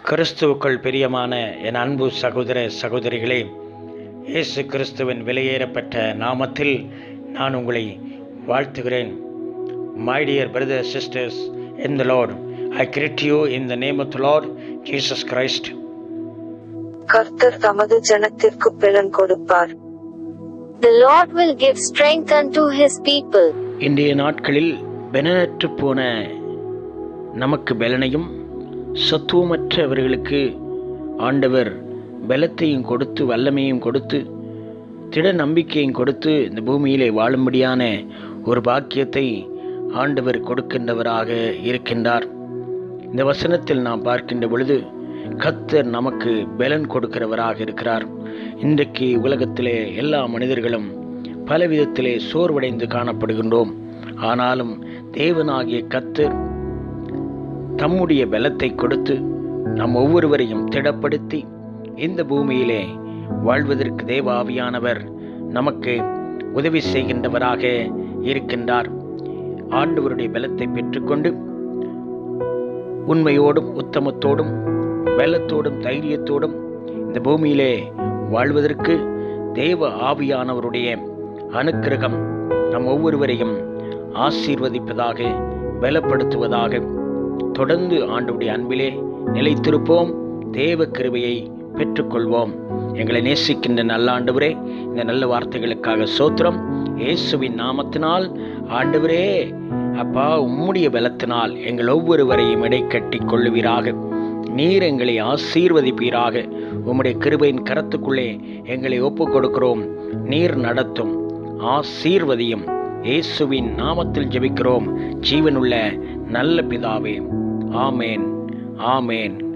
கிறிஸ்துவுக்குள் பிரியமான என் அன்பு சகோதர சகோதரிகளே இயேசு கிறிஸ்துவின் விலையேறப்பட்ட நாமத்தில் நான் உங்களை வாழ்த்துகிறேன் my dear brother sisters in the lord I greet you in the name of the lord Jesus Christ கர்த்தர் தமது ஜனத்திற்கு பெலன் கொடுப்பார் The Lord will give strength unto his people. இன்றைய நாட்களில் பெலனற்று போன நமக்கு பலனையும் சத்துவமற்றவர்களுக்கு ஆண்டவர் பலத்தையும் கொடுத்து வல்லமையும் கொடுத்து திட நம்பிக்கையும் கொடுத்து இந்த பூமியிலே வாழும்படியான ஒரு பாக்கியத்தை ஆண்டவர் கொடுக்கின்றவராக இருக்கின்றார் இந்த வசனத்தில் நாம் பார்க்கின்ற பொழுது கத்தர் நமக்கு பலன் கொடுக்கிறவராக இருக்கிறார் இன்றைக்கு உலகத்திலே எல்லா மனிதர்களும் பலவிதத்திலே சோர்வடைந்து காணப்படுகின்றோம் ஆனாலும் தேவனாகிய கத்தர் தம்முடைய பலத்தை கொடுத்து நம் ஒவ்வொருவரையும் திடப்படுத்தி இந்த பூமியிலே வாழ்வதற்கு தேவ ஆவியானவர் நமக்கு உதவி செய்கின்றவராக இருக்கின்றார் ஆண்டவருடைய பலத்தை பெற்றுக்கொண்டு உண்மையோடும் உத்தமத்தோடும் பலத்தோடும் தைரியத்தோடும் இந்த பூமியிலே வாழ்வதற்கு தேவ ஆவியானவருடைய அனுக்கிரகம் நம் ஒவ்வொருவரையும் ஆசீர்வதிப்பதாக பலப்படுத்துவதாக தொடர்ந்து ஆண்டுடைய அன்பிலே நிலைத்திருப்போம் தேவ கிருபையை பெற்றுக்கொள்வோம் எங்களை நேசிக்கின்ற நல்ல ஆண்டவரே இந்த நல்ல வார்த்தைகளுக்காக சோத்திரம் இயேசுவின் நாமத்தினால் ஆண்டவரே அப்பா உம்முடைய பலத்தினால் எங்கள் ஒவ்வொருவரையும் இடை கட்டி கொள்ளுவீராக நீர் எங்களை ஆசீர்வதிப்பீராக உம்முடைய கிருபையின் கரத்துக்குள்ளே எங்களை ஒப்புக் கொடுக்கிறோம் நீர் நடத்தும் ஆசீர்வதியும் இயேசுவின் நாமத்தில் ஜெபிக்கிறோம் ஜீவனுள்ள நல்ல பிதாவே ஆமேன் ஆமேன்